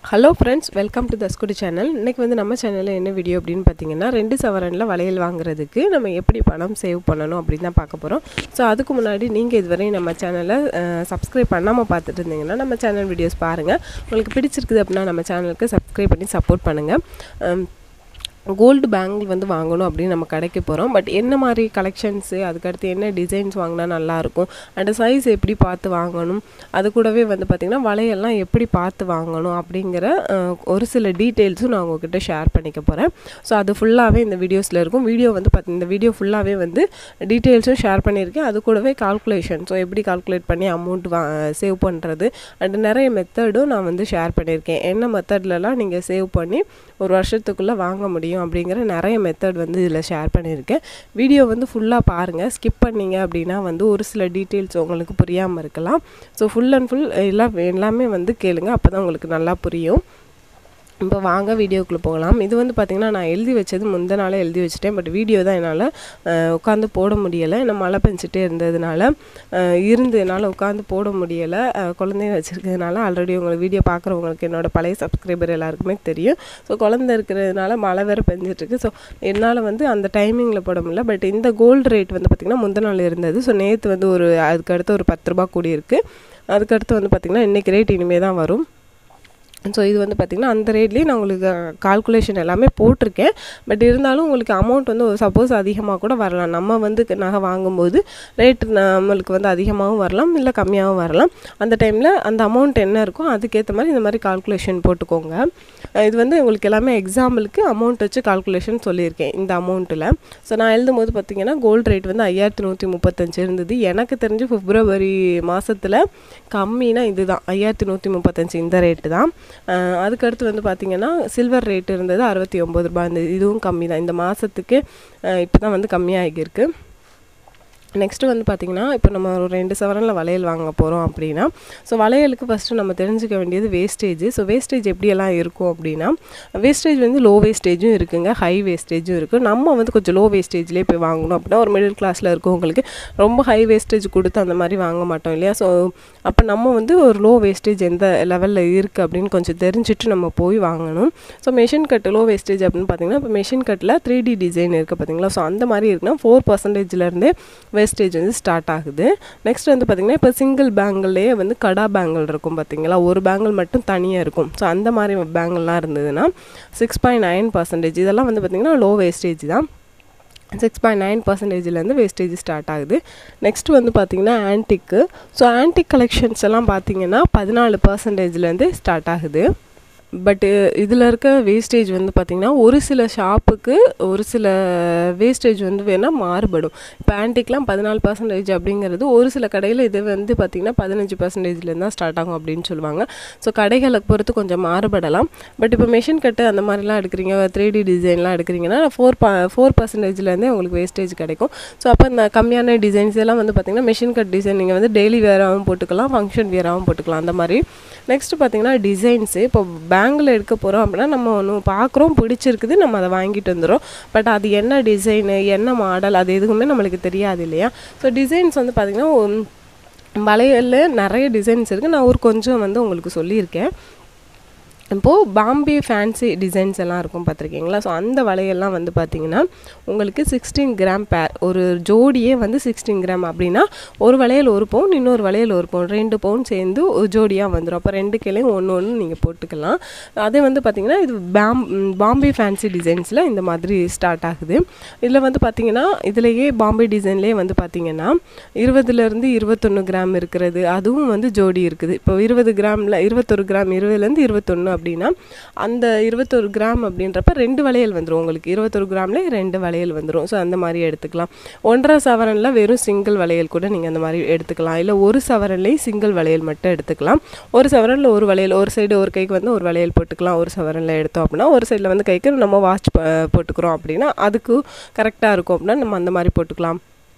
hello friends welcome to Thaskudi channel இன்றைக்கி வந்து நம்ம சேனலில் என்ன வீடியோ அப்படின்னு பார்த்தீங்கன்னா ரெண்டு சவரனில் வளையல் வாங்குறதுக்கு நம்ம எப்படி பணம் சேவ் பண்ணணும் அப்படின்னு தான் பார்க்க போகிறோம் ஸோ அதுக்கு முன்னாடி நீங்கள் இதுவரை நம்ம சேனலை சப்ஸ்கிரைப் பண்ணாமல் பார்த்துட்டு இருந்தீங்கன்னா நம்ம சேனல் வீடியோஸ் பாருங்கள் உங்களுக்கு பிடிச்சிருக்குது அப்படின்னா நம்ம சேனலுக்கு சப்ஸ்கிரைப் பண்ணி சப்போர்ட் பண்ணுங்கள் கோல்டு பேங்கிள் வந்து வாங்கணும் அப்படின்னு நம்ம கடைக்கு போகிறோம் பட் என்ன மாதிரி கலெக்ஷன்ஸு அதுக்கடுத்து என்ன டிசைன்ஸ் வாங்கினா நல்லாயிருக்கும் அண்ட் சைஸ் எப்படி பார்த்து வாங்கணும் அது கூடவே வந்து பார்த்திங்கன்னா வளையல்லாம் எப்படி பார்த்து வாங்கணும் அப்படிங்கிற அஹ், ஒரு சில டீட்டெயில்ஸும் நான் உங்ககிட்ட ஷேர் பண்ணிக்க போகிறேன் ஸோ அது ஃபுல்லாகவே இந்த வீடியோஸில் இருக்கும் வீடியோ வந்து பார்த்தி இந்த வீடியோ ஃபுல்லாகவே வந்து டீட்டெயில்ஸும் ஷேர் பண்ணியிருக்கேன் அது கூடவே கால்குலேஷன் ஸோ எப்படி கால்குலேட் பண்ணி அமௌண்ட் வா சேவ் பண்ணுறது அண்ட் நிறைய மெத்தடும் நான் வந்து ஷேர் பண்ணியிருக்கேன் என்ன மெத்தட்லலாம் நீங்கள் சேவ் பண்ணி ஒரு வருஷத்துக்குள்ளே வாங்க முடியும் அப்படிங்கிற நிறைய மெத்தட் வந்து இதில் ஷேர் பண்ணியிருக்கேன் வீடியோ வந்து ஃபுல்லாக பாருங்கள் ஸ்கிப் பண்ணீங்க அப்படின்னா வந்து ஒரு சில டீட்டெயில்ஸ் உங்களுக்கு புரியாமல் இருக்கலாம் ஸோ ஃபுல் அண்ட் ஃபுல் எல்லாம் எல்லாமே வந்து கேளுங்க அப்போ தான் உங்களுக்கு நல்லா புரியும் இப்போ வாங்க வீடியோக்குள்ளே போகலாம் இது வந்து பார்த்திங்கன்னா நான் எழுதி வச்சது முந்த நாளே எழுதி வச்சுட்டேன் பட் வீடியோ தான் என்னால் உட்காந்து போட முடியலை ஏன்னா மழை பெஞ்சிட்டே இருந்ததுனால அஹ், இருந்து என்னால் உட்காந்து போட முடியலை அஹ், குழந்தைய வச்சுருக்கிறதுனால ஆல்ரெடி உங்களுக்கு வீடியோ பார்க்குறவங்களுக்கு என்னோட பழைய சப்ஸ்கிரைபர் எல்லாருக்குமே தெரியும் ஸோ குழந்தை இருக்கிறதுனால மழை வேறு பெஞ்சிட்ருக்கு ஸோ என்னால் வந்து அந்த டைமிங்கில் போட முடியல பட் இந்த கோல்டு ரேட் வந்து பார்த்திங்கன்னா முந்த நாள் இருந்தது ஸோ நேற்று வந்து ஒரு அதுக்கு அடுத்து ஒரு பத்து ரூபா கூடி இருக்குது அதுக்கடுத்து வந்து பார்த்திங்கன்னா இன்றைக்கி ரேட் இனிமேல் தான் வரும் ஸோ இது வந்து பார்த்திங்கன்னா அந்த ரேட்லேயே நான் உங்களுக்கு கால்குலேஷன் எல்லாமே போட்டிருக்கேன் பட் இருந்தாலும் உங்களுக்கு அமௌண்ட் வந்து சப்போஸ் அதிகமாக கூட வரலாம் நம்ம வந்து க- நகை வாங்கும்போது ரேட் நம்மளுக்கு வந்து அதிகமாகவும் வரலாம் இல்லை கம்மியாகவும் வரலாம் அந்த டைமில் அந்த அமௌண்ட் என்ன இருக்கோ அதுக்கேற்ற மாதிரி இந்த மாதிரி கால்குலேஷன் போட்டுக்கோங்க அஹ் இது வந்து உங்களுக்கு எல்லாமே எக்ஸாம்பிளுக்கு அமௌண்ட் வச்சு கால்குலேஷன் சொல்லியிருக்கேன் இந்த அமௌண்ட்டில் ஸோ நான் எழுதும்போது பார்த்தீங்கன்னா கோல்டு ரேட் வந்து ஐயாயிரத்தி நூற்றி முப்பத்தஞ்சு இருந்தது எனக்கு தெரிஞ்சு பிப்ரவரி மாதத்தில் கம்மினா இதுதான் ஐயாயிரத்தி நூற்றி முப்பத்தஞ்சு இந்த ரேட்டு தான் அஹ் அதுக்கடுத்து வந்து பார்த்திங்கன்னா சில்வர் ரேட் இருந்தது அறுபத்தி ஒம்பது ரூபாய் இருந்தது இதுவும் கம்மி தான் இந்த மாதத்துக்கு இப்போ தான் வந்து கம்மியாகிருக்கு நெக்ஸ்ட்டு வந்து பார்த்திங்கன்னா இப்போ நம்ம ஒரு ரெண்டு சவரனில் வளையல் வாங்க போகிறோம் அப்படின்னா ஸோ வளையலுக்கு ஃபஸ்ட்டு நம்ம தெரிஞ்சுக்க வேண்டியது வேஸ்டேஜ் ஸோ வேஸ்டேஜ் எப்படியெல்லாம் இருக்கும் அப்படின்னா வேஸ்டேஜ் வந்து லோ வேஸ்டேஜும் இருக்குங்க ஹை வேஸ்டேஜும் இருக்குது நம்ம வந்து கொஞ்சம் லோ வேஸ்டேஜ்லேயே போய் வாங்கணும் அப்படின்னா ஒரு மிடில் கிளாஸில் இருக்கவங்களுக்கு ரொம்ப ஹை வேஸ்டேஜ் கொடுத்து அந்த மாதிரி வாங்க மாட்டோம் இல்லையா ஸோ அப்போ நம்ம வந்து ஒரு லோ வேஸ்டேஜ் எந்த லெவலில் இருக்குது அப்படின்னு கொஞ்சம் தெரிஞ்சுட்டு நம்ம போய் வாங்கணும் so machine cut low wastage அப்படின்னு பார்த்தீங்கன்னா இப்போ மெஷின் கட்டில் த்ரீ டி டிசைன் இருக்குது பார்த்தீங்களா ஸோ அந்த மாதிரி இருக்குன்னா ஃபோர் பர்சன்டேஜ்லேருந்தே வேஸ்டேஜ் வந்து ஸ்டார்ட் ஆகுது நெக்ஸ்ட் வந்து பார்த்திங்கன்னா இப்போ சிங்கிள் பேங்கிள்லேயே வந்து கடா பேங்கிள் இருக்கும் பார்த்தீங்களா ஒரு பேங்கிள் மட்டும் தனியாக இருக்கும் ஸோ அந்த மாதிரி பேங்கிள்லாம் இருந்ததுன்னா சிக்ஸ் பாயிண்ட் நைன் பர்சன்டேஜ் இதெல்லாம் வந்து பார்த்திங்கன்னா லோ வேஸ்டேஜ் தான் சிக்ஸ் பாயிண்ட் நைன் பர்சன்டேஜ்லேருந்து வேஸ்டேஜ் ஸ்டார்ட் ஆகுது நெக்ஸ்ட் வந்து பார்த்திங்கன்னா ஆன்டிக்கு ஸோ ஆன்டிக் கலெக்ஷன்ஸ் எல்லாம் பார்த்தீங்கன்னா பதினாலு பர்சன்டேஜ்லேருந்து ஸ்டார்ட் ஆகுது பட்டு இதில் இருக்க வேஸ்டேஜ் வந்து பார்த்திங்கன்னா ஒரு சில ஷாப்புக்கு ஒரு சில வேஸ்டேஜ் வந்து வேணால் மாறுபடும் இப்போ ஆன்டிக்லாம் பதினாலு பர்சன்டேஜ் அப்படிங்கிறது ஒரு சில கடையில் இது வந்து பார்த்திங்கன்னா பதினஞ்சு பர்சன்டேஜ்லேருந்து தான் ஸ்டார்ட் ஆகும் அப்படின்னு சொல்லுவாங்க ஸோ கடைகளை பொறுத்து கொஞ்சம் மாறுபடலாம் பட் இப்போ மிஷின் கட்டு அந்த மாதிரிலாம் எடுக்கிறீங்க த்ரீ டி டிசைன்லாம் எடுக்கிறீங்கன்னா ஃபோர் ப ஃபோர் பர்சன்டேஜ்லேருந்தே உங்களுக்கு வேஸ்டேஜ் கிடைக்கும் ஸோ அப்போ இந்த கம்மியான டிசைன்ஸ் எல்லாம் வந்து பார்த்திங்கன்னா மிஷின் கட் டிசைன் நீங்கள் வந்து டெய்லி வேராகவும் போட்டுக்கலாம் ஃபங்க்ஷன் வேராகவும் போட்டுக்கலாம் அந்த மாதிரி நெக்ஸ்ட் பார்த்தீங்கன்னா டிசைன்ஸு இப்போ பேங்கில் எடுக்க போகிறோம் அப்படின்னா நம்ம ஒன்று பார்க்குறோம் பிடிச்சிருக்குது நம்ம அதை வாங்கிட்டு வந்துடும் பட் அது என்ன டிசைனு என்ன மாடல் அது எதுவுமே நம்மளுக்கு தெரியாது இல்லையா ஸோ டிசைன்ஸ் வந்து பார்த்திங்கன்னா வளையலில் நிறைய டிசைன்ஸ் இருக்குது நான் ஒரு கொஞ்சம் வந்து உங்களுக்கு சொல்லியிருக்கேன் இப்போது பாம்பே ஃபேன்சி டிசைன்ஸ் எல்லாம் இருக்கும் பார்த்துருக்கீங்களா ஸோ அந்த வளையல்லாம் வந்து பார்த்தீங்கன்னா உங்களுக்கு சிக்ஸ்டீன் கிராம் பேர் ஒரு ஜோடியே வந்து சிக்ஸ்டீன் கிராம் அப்படின்னா ஒரு வளையல் ஒரு பவுன் இன்னொரு வளையல் ஒரு பவுன் ரெண்டு பவுன் சேர்ந்து ஒரு ஜோடியாக வந்துடும் அப்போ ரெண்டு கிளையும் ஒன்று ஒன்று நீங்கள் போட்டுக்கலாம் அதே வந்து பார்த்தீங்கன்னா இது பாம் ம், பாம்பே ஃபேன்சி டிசைன்ஸில் இந்த மாதிரி ஸ்டார்ட் ஆகுது இதில் வந்து பார்த்தீங்கன்னா இதுலேயே பாம்பே டிசைன்லேயே வந்து பார்த்தீங்கன்னா இருபதுலேருந்து இருபத்தொன்று கிராம் இருக்கிறது அதுவும் வந்து ஜோடி இருக்குது இப்போ இருபது கிராமில் இருபத்தொரு கிராம் இருபதுலேருந்து இருபத்தொன்று அப்படின்னா அந்த இருபத்தொரு கிராம் அப்படின்றப்ப ரெண்டு வளையல் வந்துடும் உங்களுக்கு இருபத்தொரு கிராம்லேயே ரெண்டு வளையல் வந்துடும் ஸோ அந்த மாதிரி எடுத்துக்கலாம் ஒன்றரை சவரனில் வெறும் சிங்கிள் வளையல் கூட நீங்கள் அந்த மாதிரி எடுத்துக்கலாம் இல்லை ஒரு சவரன்லேயும் சிங்கிள் வளையல் மட்டும் எடுத்துக்கலாம் ஒரு சவரனில் ஒரு வளையல் ஒரு சைடு ஒரு கைக்கு வந்து ஒரு வளையல் போட்டுக்கலாம் ஒரு சவரனில் எடுத்தோம் அப்படின்னா ஒரு சைடில் வந்து கைக்கு நம்ம வாட்ச் போட்டுக்கிறோம் அப்படின்னா அதுக்கு கரெக்டாக இருக்கும் அப்படின்னா நம்ம அந்த மாதிரி போட்டுக்கலாம்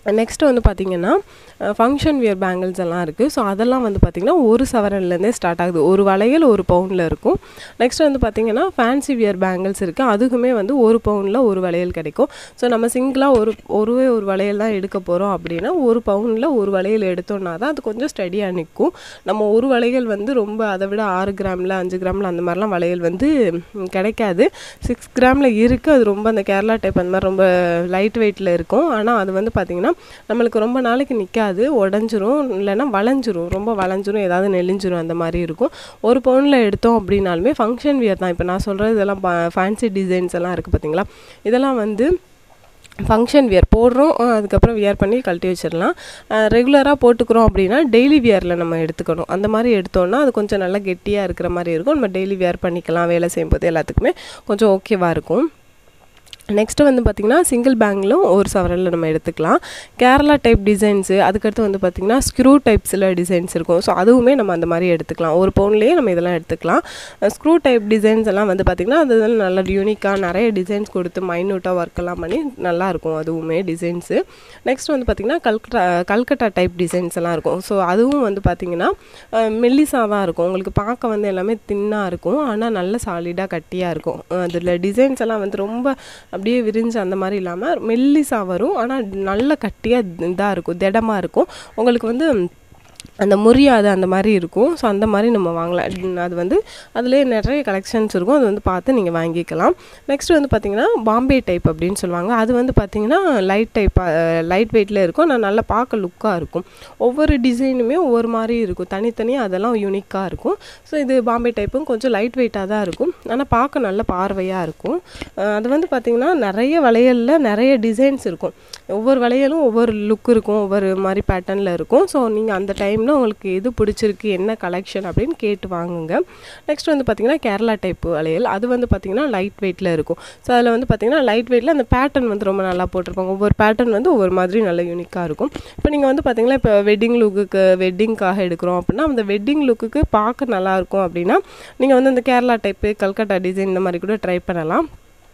நெக்ஸ்ட் வந்து பார்த்திங்கன்னா ஃபங்க்ஷன் வியர் பேங்கிள்ஸ் எல்லாம் இருக்குது ஸோ அதெல்லாம் வந்து பார்த்திங்கன்னா ஒரு சவரன்லேருந்தே ஸ்டார்ட் ஆகுது ஒரு வளையல் ஒரு பவுனில் இருக்கும் நெக்ஸ்ட் வந்து பார்த்திங்கன்னா ஃபேன்சி வியர் பேங்கிள்ஸ் இருக்குது அதுக்குமே வந்து ஒரு பவுனில் ஒரு வளையல் கிடைக்கும் ஸோ நம்ம சிங்கிளாக ஒரு ஒருவே ஒரு வளையல் தான் எடுக்க போகிறோம் அப்படின்னா ஒரு பவுனில் ஒரு வளையல் எடுத்தோம்னா தான் அது கொஞ்சம் ஸ்டடியாக நிற்கும் நம்ம ஒரு வளையல் வந்து ரொம்ப அதை விட ஆறு கிராமில் அஞ்சு கிராமில் அந்த மாதிரிலாம் வளையல் வந்து ம், கிடைக்காது சிக்ஸ் கிராமில் இருக்குது அது ரொம்ப அந்த கேரளா டைப் அந்த மாதிரி ரொம்ப லைட் வெயிட்டில் இருக்கும் ஆனால் அது வந்து பார்த்திங்கன்னா நம்மளுக்கு ரொம்ப நாளைக்கு நிற்காது உடஞ்சிரும் இல்லைன்னா வளைஞ்சிரும் ரொம்ப வளைஞ்சிரும் ஏதாவது நெளிஞ்சிரும் அந்த மாதிரி இருக்கும் ஒரு பவுனில் எடுத்தோம் அப்படின்னாலுமே ஃபங்க்ஷன் வியர் தான் இப்போ நான் சொல்கிறது இதெல்லாம் ஃபேன்சி டிசைன்ஸ் எல்லாம் இருக்குது பார்த்தீங்களா இதெல்லாம் வந்து ஃபங்க்ஷன் வியர் போடுறோம் அஹ் அதுக்கப்புறம் வியர் பண்ணி கழட்டி வச்சிடலாம் ரெகுலராக போட்டுக்கிறோம் அப்படின்னா டெய்லி வியரில் நம்ம எடுத்துக்கணும் அந்த மாதிரி எடுத்தோம்னா அது கொஞ்சம் நல்லா கெட்டியாக இருக்கிற மாதிரி இருக்கும் நம்ம டெய்லி வியர் பண்ணிக்கலாம் வேலை செய்யும்போது எல்லாத்துக்குமே கொஞ்சம் ஓகேவாக இருக்கும் நெக்ஸ்ட்டு வந்து பார்த்திங்கன்னா சிங்கிள் பேங்கிலும் ஒரு சவரனில் நம்ம எடுத்துக்கலாம் கேரளா டைப் டிசைன்ஸு அதுக்கடுத்து வந்து பார்த்திங்கன்னா ஸ்க்ரூ டைப்ஸில் டிசைன்ஸ் இருக்கும் ஸோ அதுவுமே நம்ம அந்த மாதிரி எடுத்துக்கலாம் ஒரு பவுன்லேயே நம்ம இதெல்லாம் எடுத்துக்கலாம் ஸ்க்ரூ டைப் டிசைன்ஸ் எல்லாம் வந்து பார்த்திங்கன்னா அது வந்து நல்ல யூனிக்காக நிறைய டிசைன்ஸ் கொடுத்து மைன்யூட்டாக ஒர்க் எல்லாம் பண்ணி நல்லா இருக்கும் அதுவுமே டிசைன்ஸு நெக்ஸ்ட் வந்து பார்த்திங்கன்னா கல்கட்டா கல்கட்டா டைப் டிசைன்ஸ் எல்லாம் இருக்கும் ஸோ அதுவும் வந்து பார்த்திங்கன்னா மெல்லிஸாக தான் இருக்கும் உங்களுக்கு பார்க்க வந்து எல்லாமே தின்னாக இருக்கும் ஆனால் நல்ல சாலிடாக கட்டியாக இருக்கும் அதில் டிசைன்ஸ் எல்லாம் வந்து ரொம்ப அப்படியே விரிஞ்சு அந்த மாதிரி இல்லாமல் மெல்லிசா வரும் ஆனால் நல்ல கட்டியாக இதாக இருக்கும் திடமாக இருக்கும் உங்களுக்கு வந்து அந்த முறியாது அந்த மாதிரி இருக்கும் ஸோ அந்த மாதிரி நம்ம வாங்கலாம் அது வந்து அதுலேயே நிறைய கலெக்ஷன்ஸ் இருக்கும் அது வந்து பார்த்து நீங்கள் வாங்கிக்கலாம் நெக்ஸ்ட் வந்து பார்த்திங்கன்னா பாம்பே டைப் அப்படின்னு சொல்லுவாங்க அது வந்து பார்த்திங்கன்னா லைட் டைப் லைட் வெயிட்டில் இருக்கும் ஆனால் நல்லா பார்க்க லுக்காக இருக்கும் ஒவ்வொரு டிசைனுமே ஒவ்வொரு மாதிரி இருக்கும் தனித்தனியாக அதெல்லாம் யூனிக்காக இருக்கும் ஸோ இது பாம்பே டைப்பும் கொஞ்சம் லைட் வெயிட்டாக தான் இருக்கும் ஆனால் பார்க்க நல்ல பார்வையாக இருக்கும் அஹ் அது வந்து பார்த்திங்கன்னா நிறைய வளையலில் நிறைய டிசைன்ஸ் இருக்கும் ஒவ்வொரு வளையலும் ஒவ்வொரு லுக் இருக்கும் ஒவ்வொரு மாதிரி பேட்டர்னில் இருக்கும் ஸோ நீங்கள் அந்த டைமில் உங்களுக்கு எது பிடிச்சிருக்கு என்ன கலெக்ஷன் அப்படின்னு கேட்டு வாங்குங்க நெக்ஸ்ட் வந்து பார்த்திங்கன்னா கேரளா டைப் வளையல் அது வந்து பார்த்திங்கன்னா லைட் வெயிட்டில் இருக்கும் ஸோ அதில் வந்து பார்த்திங்கன்னா லைட் வெயிட்டில் அந்த பேட்டர்ன் வந்து ரொம்ப நல்லா போட்டிருப்பாங்க ஒவ்வொரு பேட்டர்ன் வந்து ஒவ்வொரு மாதிரி நல்ல யூனிக்காக இருக்கும் இப்போ நீங்கள் வந்து பார்த்திங்கன்னா இப்போ வெட்டிங் லுக்குக்கு வெட்டிங்க்காக எடுக்கிறோம் அப்படின்னா அந்த வெட்டிங் லுக்குக்கு பார்க்க நல்லா இருக்கும் அப்படின்னா நீங்கள் வந்து அந்த கேரளா டைப்பு கல்கட்டா டிசைன் இந்த மாதிரி கூட ட்ரை பண்ணலாம்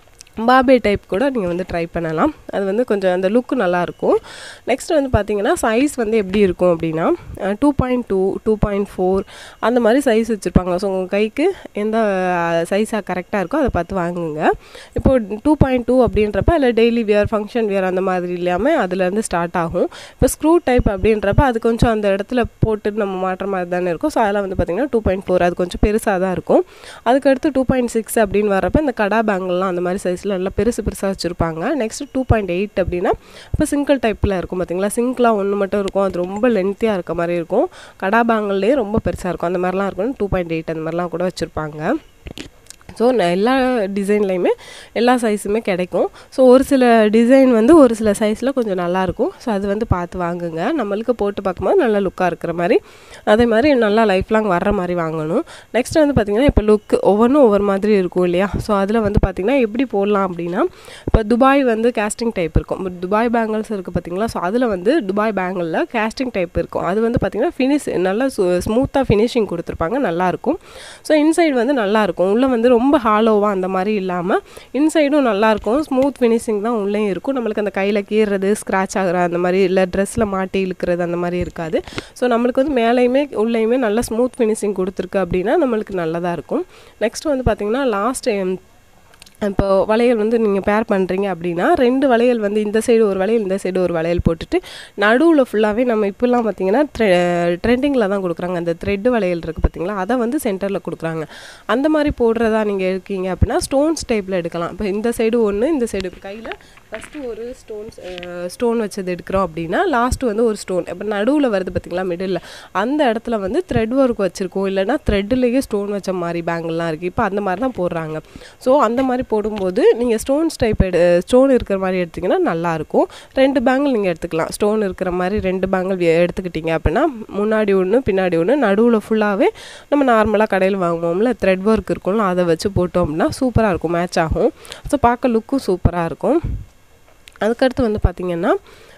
பாபே டைப் கூட நீங்கள் வந்து ட்ரை பண்ணலாம் அது வந்து கொஞ்சம் அந்த லுக்கு நல்லாயிருக்கும் நெக்ஸ்ட் வந்து பார்த்தீங்கன்னா சைஸ் வந்து எப்படி இருக்கும் அப்படின்னா two point two two point four அந்த மாதிரி சைஸ் வச்சுருப்பாங்க ஸோ உங்கள் கைக்கு எந்த சைஸாக கரெக்டாக இருக்கோ அதை பார்த்து வாங்குங்க இப்போ டூ பாயிண்ட் டூ அப்படின்றப்ப அதில் டெய்லி வியர் ஃபங்க்ஷன் வியர் அந்த மாதிரி இல்லாமல் அதுலேருந்து ஸ்டார்ட் ஆகும் இப்போ ஸ்க்ரூ டைப் அப்படின்றப்ப அது கொஞ்சம் அந்த இடத்துல போட்டு நம்ம மாட்டுற மாதிரி தானே இருக்கும் ஸோ அதெல்லாம் வந்து பார்த்திங்கன்னா டூ பாயிண்ட் ஃபோர் அது கொஞ்சம் பெருசாக தான் இருக்கும் அதுக்கடுத்து டூ பாயிண்ட் சிக்ஸ் அப்படின்னு வரப்போ இந்த கடா பேங்கல்லாம் அந்த மாதிரி சைஸில் நல்லா பெருசு பெருசாக வச்சுருப்பாங்க நெக்ஸ்ட் டூ பாயிண்ட் எயிட் அப்படின்னா இப்போ சிங்கிள் டைப்பில் இருக்கும் பார்த்தீங்களா சிங்கிளாக ஒன்று மட்டும் இருக்கும் அது ரொம்ப லென்த்தியாக இருக்க மாதிரி இருக்கும் கடா பேங்கல்லே ரொம்ப பெருசாக இருக்கும் அந்த மாதிரிலாம் இருக்கும் டூ பாயிண்ட் எயிட் அந்த மாதிரிலாம் கூட வச்சுருப்பாங்க ஸோ எல்லா டிசைன்லேயுமே எல்லா சைஸுமே கிடைக்கும் ஸோ ஒரு சில டிசைன் வந்து ஒரு சில சைஸில் கொஞ்சம் நல்லாயிருக்கும் ஸோ அது வந்து பார்த்து வாங்குங்க நம்மளுக்கு போட்டு பார்க்கும்போது நல்லா லுக்காக இருக்கிற மாதிரி அதே மாதிரி நல்லா லைஃப் லாங் வர்ற மாதிரி வாங்கணும் நெக்ஸ்ட் வந்து பார்த்திங்கன்னா இப்போ லுக் ஒவ்வொன்றும் ஒவ்வொரு மாதிரி இருக்கும் இல்லையா ஸோ அதில் வந்து பார்த்திங்கன்னா எப்படி போடலாம் அப்படின்னா இப்போ துபாய் வந்து கேஸ்டிங் டைப் இருக்கும் இப்போ துபாய் பேங்கிள்ஸ் இருக்குது பார்த்தீங்களா ஸோ அதில் வந்து துபாய் பேங்கிளில் கேஸ்டிங் டைப் இருக்கும் அது வந்து பார்த்திங்கன்னா ஃபினிஷ் நல்லா ஸ்மூத்தாக ஃபினிஷிங் கொடுத்துருப்பாங்க நல்லாயிருக்கும் ஸோ இன்சைடு வந்து நல்லாயிருக்கும் உள்ளே வந்து ரொம்ப ஹாலோவாக அந்த மாதிரி இல்லாமல் இன்சைடும் நல்லாயிருக்கும் ஸ்மூத் ஃபினிஷிங் தான் உள்ளேயும் இருக்கும் நம்மளுக்கு அந்த கையில் கீறுறது ஸ்க்ராட்ச் ஆகிற அந்த மாதிரி இல்லை ட்ரெஸ்ஸில் மாட்டி இழுக்கிறது அந்த மாதிரி இருக்காது ஸோ நம்மளுக்கு வந்து மேலேயுமே உள்ளேயுமே நல்லா ஸ்மூத் ஃபினிஷிங் கொடுத்துருக்கு அப்படின்னா நம்மளுக்கு நல்லதாக இருக்கும் நெக்ஸ்ட் வந்து பார்த்திங்கன்னா லாஸ்ட் இப்போ வளையல் வந்து நீங்கள் பேர் பண்ணுறீங்க அப்படின்னா ரெண்டு வளையல் வந்து இந்த சைடு ஒரு வளையல் இந்த சைடு ஒரு வளையல் போட்டுட்டு நடுவில் ஃபுல்லாகவே நம்ம இப்போல்லாம் பார்த்தீங்கன்னா ட்ரெண்டிங்கில் தான் கொடுக்குறாங்க அந்த த்ரெட் வளையல் இருக்குது பார்த்தீங்களா அதை வந்து சென்டரில் கொடுக்குறாங்க அந்த மாதிரி போடுறதா நீங்கள் இருக்கீங்க அப்படின்னா ஸ்டோன்ஸ் டைப்பில் எடுக்கலாம் இப்போ இந்த சைடு ஒன்று இந்த சைடு கையில் ஃபஸ்ட்டு ஒரு ஸ்டோன்ஸ் ஸ்டோன் வச்சது எடுக்கிறோம் அப்படின்னா லாஸ்ட்டு வந்து ஒரு ஸ்டோன் இப்போ நடுவில் வருது பார்த்தீங்களா மிடில் அந்த இடத்துல வந்து த்ரெட் ஒர்க் வச்சுருக்கோம் இல்லைனா த்ரெட்லேயே ஸ்டோன் வச்ச மாதிரி பேங்கிள்லாம் இருக்குது இப்போ அந்த மாதிரி தான் போடுறாங்க ஸோ அந்த மாதிரி போடும்போது நீங்கள் ஸ்டோன்ஸ் டைப் எடு ஸ்டோன் இருக்கிற மாதிரி எடுத்திங்கன்னா நல்லாயிருக்கும் ரெண்டு பேங்கிள் நீங்கள் எடுத்துக்கலாம் ஸ்டோன் இருக்கிற மாதிரி ரெண்டு பேங்கிள் எடுத்துக்கிட்டீங்க அப்படின்னா முன்னாடி ஒன்று பின்னாடி ஒன்று நடுவில் ஃபுல்லாகவே நம்ம நார்மலாக கடையில் வாங்குவோம்ல த்ரெட் ஒர்க் இருக்கும்ல அதை வச்சு போட்டோம் அப்படின்னா சூப்பராக இருக்கும் மேட்ச் ஆகும் ஸோ பார்க்க லுக்கும் சூப்பராக இருக்கும் அதுக்கடுத்து வந்து பார்த்திங்கன்னா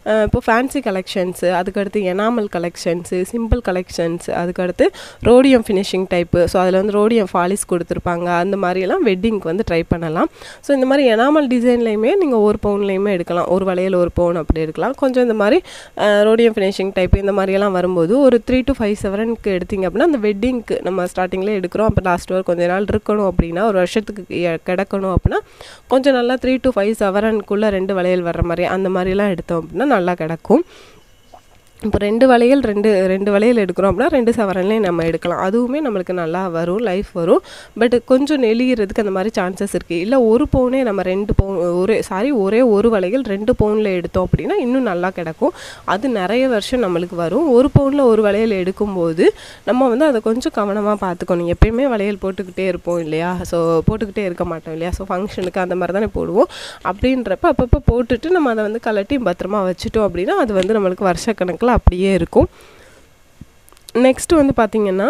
இப்போ ஃபேன்சி கலெக்ஷன்ஸு அதுக்கடுத்து எனாமல் கலெக்ஷன்ஸு சிம்பிள் கலெக்ஷன்ஸ் அதுக்கடுத்து ரோடியம் ஃபினிஷிங் டைப்பு ஸோ அதில் வந்து ரோடியம் ஃபாலிஸ் கொடுத்துருப்பாங்க அந்த மாதிரியெல்லாம் வெட்டிங்க்கு வந்து ட்ரை பண்ணலாம் ஸோ இந்த மாதிரி எனாமல் டிசைன்லையுமே நீங்கள் ஒரு பவுன்லேயுமே எடுக்கலாம் ஒரு வளையல் ஒரு பவுன் அப்படி எடுக்கலாம் கொஞ்சம் இந்த மாதிரி ரோடியம் ஃபினிஷிங் டைப் இந்த மாதிரியெல்லாம் வரும்போது ஒரு த்ரீ டு ஃபைவ் செவனுக்கு எடுத்திங்க அப்படின்னா அந்த வெட்டிங்க்கு நம்ம ஸ்டார்டிங்கில் எடுக்கிறோம் அப்போ லாஸ்ட் ஒரு கொஞ்ச நாள் இருக்கணும் அப்படின்னா ஒரு வருஷத்துக்கு கிடக்கணும் அப்படின்னா கொஞ்சம் நல்லா த்ரீ டு ஃபைவ் செவரனுக்குள்ளே ரெண்டு வளையல் வர்ற மாதிரி அந்த மாதிரிலாம் எடுத்தோம் அப்படின்னா நல்லா கிடக்கும் இப்போ ரெண்டு வளையல் ரெண்டு ரெண்டு வளையல் எடுக்கிறோம் அப்படின்னா ரெண்டு சவரன்லேயும் நம்ம எடுக்கலாம் அதுவுமே நம்மளுக்கு நல்லா வரும் லைஃப் வரும் பட் கொஞ்சம் நெளிகிறதுக்கு அந்த மாதிரி சான்சஸ் இருக்குது இல்லை ஒரு பவுனே நம்ம ரெண்டு பவுன் ஒரே சாரி ஒரே ஒரு வளையல் ரெண்டு பவுனில் எடுத்தோம் அப்படின்னா இன்னும் நல்லா கிடக்கும் அது நிறைய வருஷம் நம்மளுக்கு வரும் ஒரு பவுனில் ஒரு வளையல் எடுக்கும்போது நம்ம வந்து அதை கொஞ்சம் கவனமாக பார்த்துக்கணும் எப்பயுமே வளையல் போட்டுக்கிட்டே இருப்போம் இல்லையா ஸோ போட்டுக்கிட்டே இருக்க மாட்டோம் இல்லையா ஸோ ஃபங்க்ஷனுக்கு அந்த மாதிரி தானே போடுவோம் அப்படின்றப்ப அப்பப்போ போட்டுட்டு நம்ம அதை வந்து கலட்டி பத்திரமா வச்சுட்டோம் அப்படின்னா அது வந்து நம்மளுக்கு வருஷக்கணக்கில் அப்படியே இருக்கும் நெக்ஸ்ட் வந்து பார்த்திங்கன்னா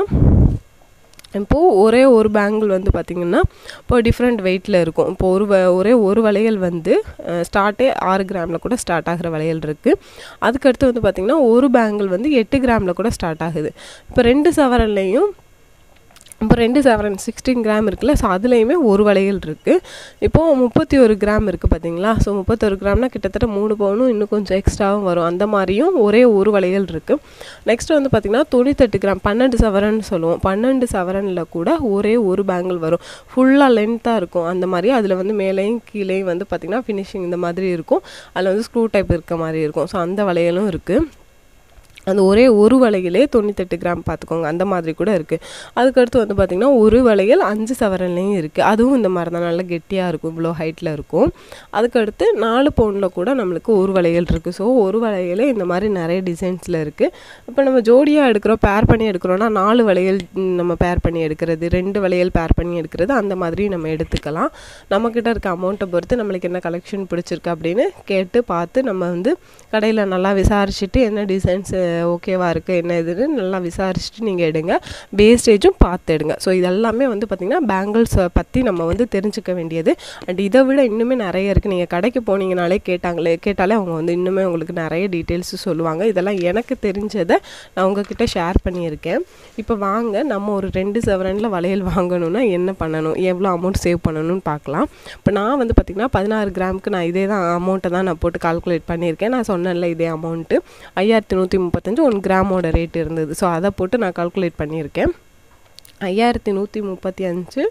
இப்போது ஒரே ஒரு பேங்கிள் வந்து பார்த்திங்கன்னா இப்போ டிஃப்ரெண்ட் வெயிட்டில் இருக்கும் இப்போ ஒரு வ ஒரே ஒரு வளையல் வந்து ஸ்டார்ட்டே ஆறு கிராமில் கூட ஸ்டார்ட் ஆகிற வளையல் இருக்குது அதுக்கடுத்து வந்து பார்த்திங்கன்னா ஒரு பேங்கிள் வந்து எட்டு கிராமில் கூட ஸ்டார்ட் ஆகுது இப்போ ரெண்டு சவரன்லேயும் இப்போ ரெண்டு செவரன் சிக்ஸ்டீன் கிராம் இருக்குல்ல ஸோ அதுலேயுமே ஒரு வளையல் இருக்குது இப்போது முப்பத்தி ஒரு கிராம் இருக்குது பார்த்தீங்களா ஸோ முப்பத்தொரு கிராம்னா கிட்டத்தட்ட மூணு பவுனும் இன்னும் கொஞ்சம் எக்ஸ்ட்ராவும் வரும் அந்த மாதிரியும் ஒரே ஒரு வளையல் இருக்குது நெக்ஸ்ட் வந்து பார்த்திங்கன்னா தொண்ணூத்தெட்டு கிராம் பன்னெண்டு சவரன் சொல்லுவோம் பன்னெண்டு சவரனில் கூட ஒரே ஒரு பேங்கிள் வரும் ஃபுல்லாக லென்த்தாக இருக்கும் அந்த மாதிரி அதில் வந்து மேலேயும் கீழேயும் வந்து பார்த்திங்கன்னா ஃபினிஷிங் இந்த மாதிரி இருக்கும் அதில் வந்து ஸ்க்ரூ டைப் இருக்க மாதிரி இருக்கும் ஸோ அந்த வளையலும் இருக்குது அந்த ஒரே ஒரு வளையலே தொண்ணூத்தெட்டு கிராம் பார்த்துக்கோங்க அந்த மாதிரி கூட இருக்குது அதுக்கடுத்து வந்து பார்த்திங்கன்னா ஒரு வளையல் அஞ்சு சவரன்லேயும் இருக்குது அதுவும் இந்த மாதிரி தான் நல்லா கெட்டியாக இருக்கும் இவ்வளோ ஹைட்டில் இருக்கும் அதுக்கடுத்து நாலு பவுனில் கூட நம்மளுக்கு ஒரு வளையல் இருக்குது ஸோ ஒரு வளையலே இந்த மாதிரி நிறைய டிசைன்ஸில் இருக்குது இப்போ நம்ம ஜோடியாக எடுக்கிறோம் பேர் பண்ணி எடுக்கிறோன்னா நாலு வளையல் நம்ம பேர் பண்ணி எடுக்கிறது ரெண்டு வளையல் பேர் பண்ணி எடுக்கிறது அந்த மாதிரி நம்ம எடுத்துக்கலாம் நம்மக்கிட்ட இருக்க அமௌண்ட்டை பொறுத்து நம்மளுக்கு என்ன கலெக்ஷன் பிடிச்சிருக்கு அப்படின்னு கேட்டு பார்த்து நம்ம வந்து கடையில் நல்லா விசாரிச்சுட்டு என்ன டிசைன்ஸ் ஓகேவா இருக்குது என்ன இதுன்னு நல்லா விசாரிச்சுட்டு நீங்கள் எடுங்க வேஸ்டேஜும் பார்த்து எடுங்க ஸோ இதெல்லாமே வந்து பார்த்திங்கன்னா பேங்கிள்ஸை பற்றி நம்ம வந்து தெரிஞ்சுக்க வேண்டியது அண்ட் இதை விட இன்னுமே நிறைய இருக்குது நீங்கள் கடைக்கு போனீங்கனாலே கேட்டாங்களே கேட்டாலே அவங்க வந்து இன்னுமே உங்களுக்கு நிறைய டீட்டெயில்ஸ் சொல்லுவாங்க இதெல்லாம் எனக்கு தெரிஞ்சதை நான் உங்ககிட்ட ஷேர் பண்ணியிருக்கேன் இப்போ வாங்க நம்ம ஒரு ரெண்டு செவரனில் வளையல் வாங்கணும்னா என்ன பண்ணணும் எவ்வளோ அமௌண்ட் சேவ் பண்ணணும்னு பார்க்கலாம் இப்போ நான் வந்து பார்த்திங்கன்னா பதினாறு கிராமுக்கு நான் இதே தான் அமௌண்ட்டை தான் நான் போட்டு கால்குலேட் பண்ணியிருக்கேன் நான் சொன்னேன்ல இதே அமௌண்ட்டு ஐயாயிரத்தி நூற்றி முப்பத்தஞ்சு ஒன் கிராமோட ரேட் இருந்தது ஸோ அதை போட்டு நான் கால்குலேட் பண்ணியிருக்கேன் ஐயாயிரத்தி நூற்றி முப்பத்தி அஞ்சு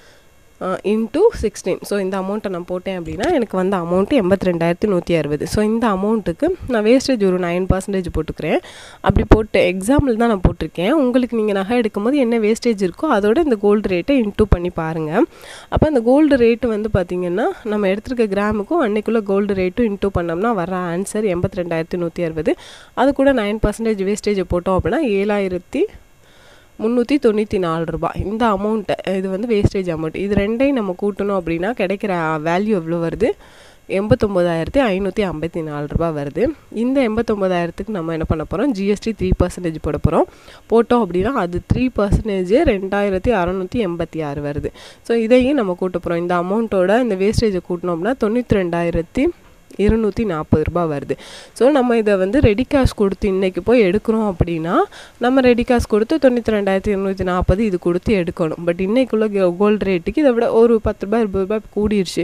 இன்ட்டு சிக்ஸ்டீன் ஸோ இந்த அமௌண்ட்டை நான் போட்டேன் அப்படின்னா எனக்கு வந்த அமௌண்ட்டு எண்பத்தி ரெண்டாயிரத்தி நூற்றி அறுபது ஸோ இந்த அமௌண்ட்டுக்கு நான் வேஸ்டேஜ் ஒரு நைன் பர்சன்டேஜ் போட்டுக்கிறேன் அப்படி போட்டு எக்ஸாம்பிள் தான் நான் போட்டிருக்கேன் உங்களுக்கு நீங்கள் நகை எடுக்கும்போது என்ன வேஸ்டேஜ் இருக்கோ அதோட இந்த கோல்டு ரேட்டை இன்ட்டு பண்ணி பாருங்கள் அப்போ அந்த கோல்டு ரேட்டு வந்து பார்த்திங்கன்னா நம்ம எடுத்துருக்க கிராமுக்கும் அன்னைக்குள்ளே கோல்டு ரேட்டும் இன்ட்டு பண்ணோம்னா வர ஆன்சர் எண்பத்தி ரெண்டாயிரத்தி நூற்றி அறுபது அது கூட நைன் பர்சன்டேஜ் வேஸ்டேஜை போட்டோம் அப்படின்னா ஏழாயிரத்தி முந்நூற்றி தொண்ணூற்றி நாலு ரூபாய் இந்த அமௌண்ட்டை இது வந்து வேஸ்டேஜ் அமௌண்ட் இது ரெண்டையும் நம்ம கூட்டணும் அப்படின்னா கிடைக்கிற வேல்யூ எவ்வளோ வருது எண்பத்தொம்போதாயிரத்தி ஐநூற்றி ஐம்பத்தி நாலு ரூபா வருது இந்த எண்பத்தொம்போதாயிரத்துக்கு நம்ம என்ன பண்ண போகிறோம் ஜிஎஸ்டி த்ரீ பர்சன்டேஜ் போட போகிறோம் போட்டோம் அப்படின்னா அது த்ரீ பர்சன்டேஜ் ரெண்டாயிரத்தி அறநூற்றி எண்பத்தி ஆறு வருது ஸோ இதையும் நம்ம கூட்ட போகிறோம் இந்த அமௌண்ட்டோட இந்த வேஸ்டேஜை கூட்டினோம்னா தொண்ணூற்றி ரெண்டாயிரத்தி இருநூற்றி நாற்பது ரூபா வருது ஸோ நம்ம இதை வந்து ரெடி கேஷ் கொடுத்து இன்றைக்கி போய் எடுக்கிறோம் அப்படின்னா நம்ம ரெடி கேஷ் கொடுத்து தொண்ணூற்றி ரெண்டாயிரத்தி இருநூற்றி நாற்பது இது கொடுத்து எடுக்கணும் பட் இன்றைக்குள்ள கோல்டு ரேட்டுக்கு இதை விட ஒரு பத்து ரூபாய் இருபது ரூபாய் கூடிருச்சு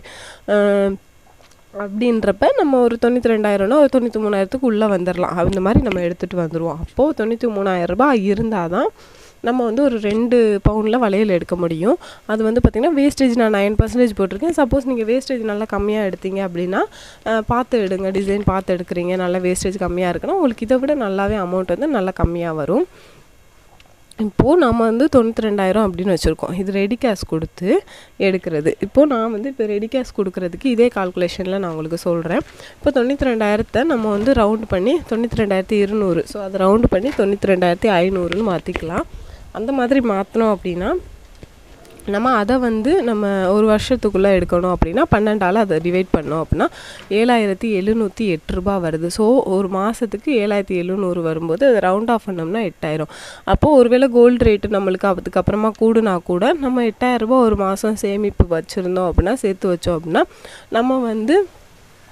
அப்படின்றப்ப நம்ம ஒரு தொண்ணூற்றி ரெண்டாயிரம்னா ஒரு தொண்ணூற்றி மூணாயிரத்துக்கு உள்ளே வந்துடலாம் அந்த மாதிரி நம்ம எடுத்துகிட்டு வந்துடுவோம் அப்போது தொண்ணூற்றி மூணாயிரம் ரூபாய் இருந்தால் தான் நம்ம வந்து ஒரு ரெண்டு பவுண்டில் வளையல் எடுக்க முடியும் அது வந்து பார்த்திங்கன்னா வேஸ்டேஜ் நான் நைன் பர்சன்டேஜ் போட்டிருக்கேன் சப்போஸ் நீங்கள் வேஸ்டேஜ் நல்லா கம்மியாக எடுத்தீங்க அப்படின்னா பார்த்து எடுங்க டிசைன் பார்த்து எடுக்கிறீங்க நல்லா வேஸ்டேஜ் கம்மியாக இருக்குன்னா உங்களுக்கு இதை விட நல்லாவே அமௌண்ட் வந்து நல்லா கம்மியாக வரும் இப்போது நம்ம வந்து தொண்ணூற்றி ரெண்டாயிரம் அப்படின்னு வச்சுருக்கோம் இது ரெடி கேஷ் கொடுத்து எடுக்கிறது இப்போது நான் வந்து இப்போ ரெடி கேஷ் கொடுக்குறதுக்கு இதே கால்குலேஷனில் நான் உங்களுக்கு சொல்கிறேன் இப்போ தொண்ணூற்றி ரெண்டாயிரத்தை நம்ம வந்து ரவுண்ட் பண்ணி தொண்ணூற்றி ரெண்டாயிரத்தி இருநூறு ஸோ அதை ரவுண்டு பண்ணி தொண்ணூற்றி ரெண்டாயிரத்தி ஐநூறுன்னு மாற்றிக்கலாம் அந்த மாதிரி மாற்றினோம் அப்படின்னா நம்ம அதை வந்து நம்ம ஒரு வருஷத்துக்குள்ளே எடுக்கணும் அப்படின்னா பன்னெண்டால் அதை டிவைட் பண்ணோம் அப்படின்னா ஏழாயிரத்தி எழுநூற்றி எட்டு ரூபா வருது ஸோ ஒரு மாதத்துக்கு ஏழாயிரத்தி எழுநூறு வரும்போது அதை ரவுண்ட் ஆஃப் பண்ணோம்னா எட்டாயிரம் அப்போது ஒருவேளை கோல்டு ரேட்டு நம்மளுக்கு அதுக்கப்புறமா கூடுனா கூட நம்ம எட்டாயிரரூபா ஒரு மாதம் சேமிப்பு வச்சுருந்தோம் அப்படின்னா சேர்த்து வச்சோம் அப்படின்னா நம்ம வந்து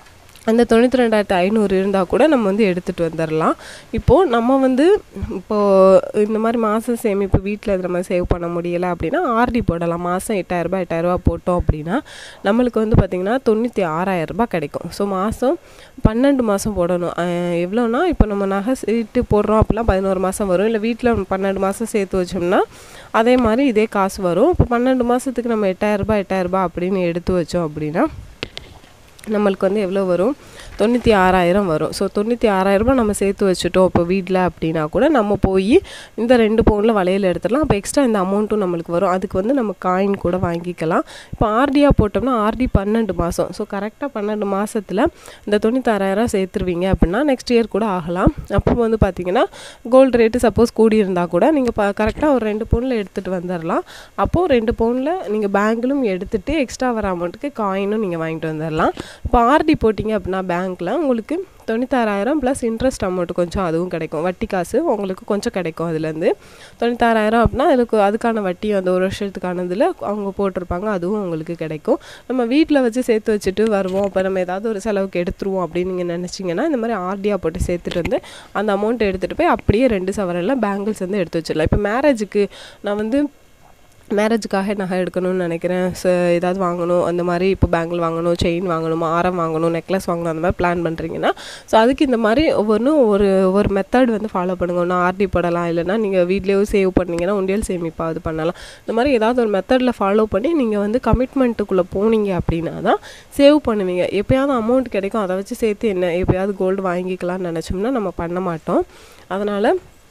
அந்த தொண்ணூற்றி ரெண்டாயிரத்து ஐநூறு இருந்தால் கூட நம்ம வந்து எடுத்துகிட்டு வந்துடலாம் இப்போது நம்ம வந்து இப்போது இந்த மாதிரி மாதம் சேமிப்பு வீட்டில் நம்ம சேவ் பண்ண முடியலை அப்படின்னா ஆர்டி போடலாம் மாதம் எட்டாயிரரூபா எட்டாயிரரூபா போட்டோம் அப்படின்னா நம்மளுக்கு வந்து பார்த்திங்கன்னா தொண்ணூற்றி ஆறாயிரரூபா கிடைக்கும் ஸோ மாதம் பன்னெண்டு மாதம் போடணும் அஹ் எவ்வளோனா இப்போ நம்ம நகை சீட்டு போடுறோம் அப்படிலாம் பதினோரு மாதம் வரும் இல்லை வீட்டில் பன்னெண்டு மாதம் சேர்த்து வச்சோம்னா அதே மாதிரி இதே காசு வரும் இப்போ பன்னெண்டு மாதத்துக்கு நம்ம எட்டாயிரரூபா எட்டாயிரரூபா அப்படின்னு எடுத்து வச்சோம் அப்படின்னா நம்மளுக்கு வந்து எவ்வளோ வரும் தொண்ணூற்றி ஆறாயிரம் வரும் ஸோ தொண்ணூற்றி ஆறாயிரரூபா நம்ம சேர்த்து வச்சுட்டோம் இப்போ வீட்டில் அப்படின்னா கூட நம்ம போய் இந்த ரெண்டு பவுனில் வளையல் எடுத்துடலாம் அப்போ எக்ஸ்ட்ரா இந்த அமௌண்ட்டும் நம்மளுக்கு வரும் அதுக்கு வந்து நம்ம காயின் கூட வாங்கிக்கலாம் இப்போ ஆர்டியாக போட்டோம்னா ஆர்டி பன்னெண்டு மாதம் ஸோ கரெக்டாக பன்னெண்டு மாதத்தில் இந்த தொண்ணூத்தாறாயிரம் சேர்த்துருவீங்க அப்படின்னா நெக்ஸ்ட் இயர் கூட ஆகலாம் அப்போ வந்து பார்த்தீங்கன்னா கோல்டு ரேட்டு சப்போஸ் கூடி இருந்தால் கூட நீங்கள் ப கரெக்டாக ஒரு ரெண்டு பவுனில் எடுத்துகிட்டு வந்துடலாம் அப்போது ரெண்டு பவுனில் நீங்கள் பேங்கிலும் எடுத்துகிட்டு எக்ஸ்ட்ரா வர அமௌண்ட்டுக்கு காயினும் நீங்கள் வாங்கிட்டு வந்துடலாம் இப்போ ஆர்டி போட்டிங்க அப்படின்னா பேங்க்கில் உங்களுக்கு தொண்ணூத்தாறாயிரம் ப்ளஸ் இன்ட்ரெஸ்ட் அமௌண்ட் கொஞ்சம் அதுவும் கிடைக்கும் வட்டி காசு உங்களுக்கு கொஞ்சம் கிடைக்கும் அதுலேருந்து தொண்ணூத்தாறாயிரம் அப்படின்னா அதுக்கு அதுக்கான வட்டி அந்த ஒரு வருஷத்துக்கானதில் அவங்க போட்டிருப்பாங்க அதுவும் உங்களுக்கு கிடைக்கும் நம்ம வீட்டில் வச்சு சேர்த்து வச்சுட்டு வருவோம் அப்போ நம்ம ஏதாவது ஒரு செலவுக்கு எடுத்துருவோம் அப்படின்னு நீங்கள் நினச்சிங்கன்னா இந்த மாதிரி ஆர்டியாக போட்டு சேர்த்துட்டு வந்து அந்த அமௌண்ட் எடுத்துகிட்டு போய் அப்படியே ரெண்டு சவரெல்லாம் பேங்கிள்ஸ் வந்து எடுத்து வச்சிடலாம் இப்போ மேரேஜுக்கு நான் வந்து மேரேஜுக்காக நகை எடுக்கணும்னு நினைக்கிறேன் ஸோ ஏதாவது வாங்கணும் அந்த மாதிரி இப்போ பேங்கிள் வாங்கணும் செயின் வாங்கணும் ஆரம் வாங்கணும் நெக்லஸ் வாங்கணும் அந்த மாதிரி பிளான் பண்ணுறீங்கன்னா ஸோ அதுக்கு இந்த மாதிரி ஒவ்வொன்றும் ஒரு ஒரு மெத்தட் வந்து ஃபாலோ பண்ணுங்க ஒன்று ஆர்டி போடலாம் இல்லைனா நீங்கள் வீட்லேயே சேவ் பண்ணீங்கன்னா உண்டியல் சேமிப்பாவது பண்ணலாம் இந்த மாதிரி ஏதாவது ஒரு மெத்தடில் ஃபாலோ பண்ணி நீங்கள் வந்து கமிட்மெண்ட்டுக்குள்ளே போனீங்க அப்படின்னா தான் சேவ் பண்ணுவீங்க எப்போயாவது அமௌண்ட் கிடைக்கும் அதை வச்சு சேர்த்து என்ன எப்போயாவது கோல்டு வாங்கிக்கலாம்னு நினச்சோம்னா நம்ம பண்ண மாட்டோம் அதனால்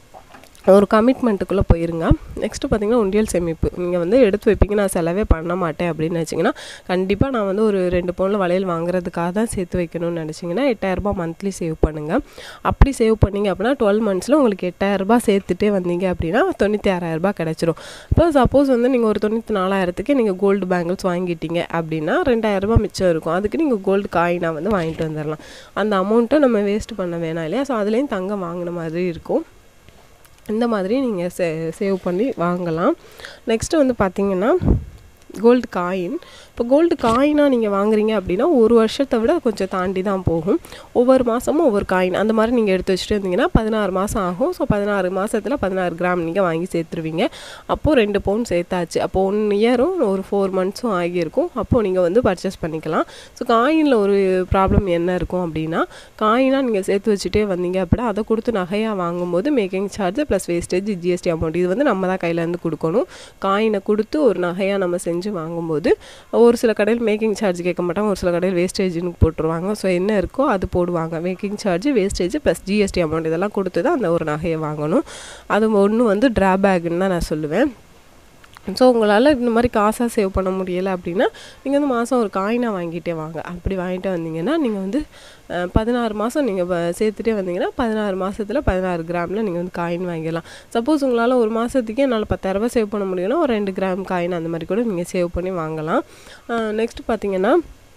ஒரு கமிட்மெண்ட்டுக்குள்ளே போயிருங்க நெக்ஸ்ட்டு பார்த்தீங்கன்னா உண்டியல் சேமிப்பு நீங்கள் வந்து எடுத்து வைப்பீங்க நான் செலவே பண்ண மாட்டேன் அப்படின்னு நினச்சிங்கன்னா கண்டிப்பாக நான் வந்து ஒரு ரெண்டு பவுனில் வளையல் வாங்குறதுக்காக தான் சேர்த்து வைக்கணும்னு நினச்சிங்கன்னா எட்டாயிரரூபா மந்த்லி சேவ் பண்ணுங்கள் அப்படி சேவ் பண்ணீங்க அப்படின்னா டுவெல் மந்த்ஸில் உங்களுக்கு எட்டாயிரரூபா சேர்த்துட்டே வந்தீங்க அப்படின்னா தொண்ணூற்றி ஆறாயிரரூபா கிடச்சிரும் இப்போ சப்போஸ் வந்து நீங்கள் ஒரு தொண்ணூற்றி நாலாயிரத்துக்கு நீங்கள் கோல்டு பேங்கிள்ஸ் வாங்கிட்டீங்க அப்படின்னா ரெண்டாயிரரூபா மிச்சம் இருக்கும் அதுக்கு நீங்கள் கோல்டு காயினாக வந்து வாங்கிட்டு வந்துடலாம் அந்த அமௌண்ட்டை நம்ம வேஸ்ட் பண்ண வேணாம் இல்லையா ஸோ அதுலேயும் தங்கம் வாங்கின மாதிரி இருக்கும் இந்த மாதிரி நீங்கள் சே சேவ் பண்ணி வாங்கலாம் நெக்ஸ்ட்டு வந்து பார்த்தீங்கன்னா கோல்டு காயின் இப்போ கோல்டு காயினாக நீங்கள் வாங்குறீங்க அப்படின்னா ஒரு வருஷத்தை விட கொஞ்சம் தாண்டி தான் போகும் ஒவ்வொரு மாதமும் ஒவ்வொரு காயின் அந்த மாதிரி நீங்கள் எடுத்து வச்சுட்டு இருந்தீங்கன்னா பதினாறு மாதம் ஆகும் ஸோ பதினாறு மாதத்தில் பதினாறு கிராம் நீங்கள் வாங்கி சேர்த்துருவீங்க அப்போது ரெண்டு பவுன் சேர்த்தாச்சு அப்போது ஒன் இயரும் ஒரு ஃபோர் மந்த்ஸும் ஆகியிருக்கும் அப்போது நீங்கள் வந்து பர்ச்சேஸ் பண்ணிக்கலாம் ஸோ காயினில் ஒரு ப்ராப்ளம் என்ன இருக்கும் அப்படின்னா காயினாக நீங்கள் சேர்த்து வச்சுட்டே வந்தீங்க அப்படின்னா அதை கொடுத்து நகையாக வாங்கும்போது making charge plus wastage GST amount இது வந்து நம்ம தான் கையிலேருந்து கொடுக்கணும் காயினை கொடுத்து ஒரு நகையாக நம்ம செஞ்சு வாங்கும்போது ஒரு சில கடையில் மேக்கிங் சார்ஜ் கேட்க மாட்டாங்க ஒரு சில கடையில் வேஸ்டேஜ்னு போட்டுருவாங்க ஸோ என்ன இருக்கோ அது போடுவாங்க making charge wastage plus GST amount இதெல்லாம் கொடுத்து தான் அந்த ஒரு நகையை வாங்கணும் அது ஒன்று வந்து ட்ராபேக்னு தான் நான் சொல்லுவேன் ஸோ உங்களால் இந்த மாதிரி காசாக சேவ் பண்ண முடியலை அப்படின்னா நீங்கள் வந்து மாதம் ஒரு காயினாக வாங்கிட்டே வாங்க அப்படி வாங்கிட்டு வந்தீங்கன்னா நீங்கள் வந்து அஹ், பதினாறு மாதம் நீங்கள் சேர்த்துட்டே வந்தீங்கன்னா பதினாறு மாதத்தில் பதினாறு கிராமில் நீங்கள் வந்து காயின் வாங்கிடலாம் சப்போஸ் உங்களால் ஒரு மாதத்துக்கே என்னால் பத்தாயிரரூபா சேவ் பண்ண முடியும்னா ஒரு ரெண்டு கிராம் காயின் அந்த மாதிரி கூட நீங்கள் சேவ் பண்ணி வாங்கலாம் நெக்ஸ்ட் பார்த்தீங்கன்னா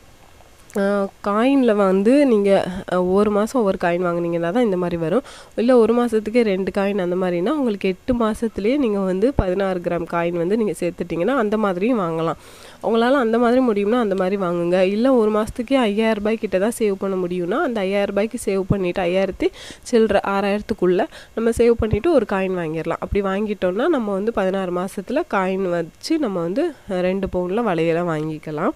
காயினில் வந்து நீங்கள் ஒரு மாதம் ஒவ்வொரு காயின் வாங்குனீங்கன்னா தான் இந்த மாதிரி வரும் இல்லை ஒரு மாதத்துக்கே ரெண்டு காயின் அந்த மாதிரினா உங்களுக்கு எட்டு மாதத்துலேயே நீங்கள் வந்து பதினாறு கிராம் காயின் வந்து நீங்கள் சேர்த்துட்டிங்கன்னா அந்த மாதிரியும் வாங்கலாம் உங்களால் அந்த மாதிரி முடியும்னா அந்த மாதிரி வாங்குங்க இல்லை ஒரு மாதத்துக்கே ஐயாயிரம் ரூபாய் கிட்ட தான் சேவ் பண்ண முடியும்னா அந்த ஐயாயிரம் ரூபாய்க்கு சேவ் பண்ணிவிட்டு ஐயாயிரத்தி சில்லற ஆறாயிரத்துக்குள்ளே நம்ம சேவ் பண்ணிவிட்டு ஒரு காயின் வாங்கிடலாம் அப்படி வாங்கிட்டோம்னா நம்ம வந்து பதினாறு மாதத்தில் காயின் வச்சு நம்ம வந்து ரெண்டு பவுனில் வளையலாம் வாங்கிக்கலாம்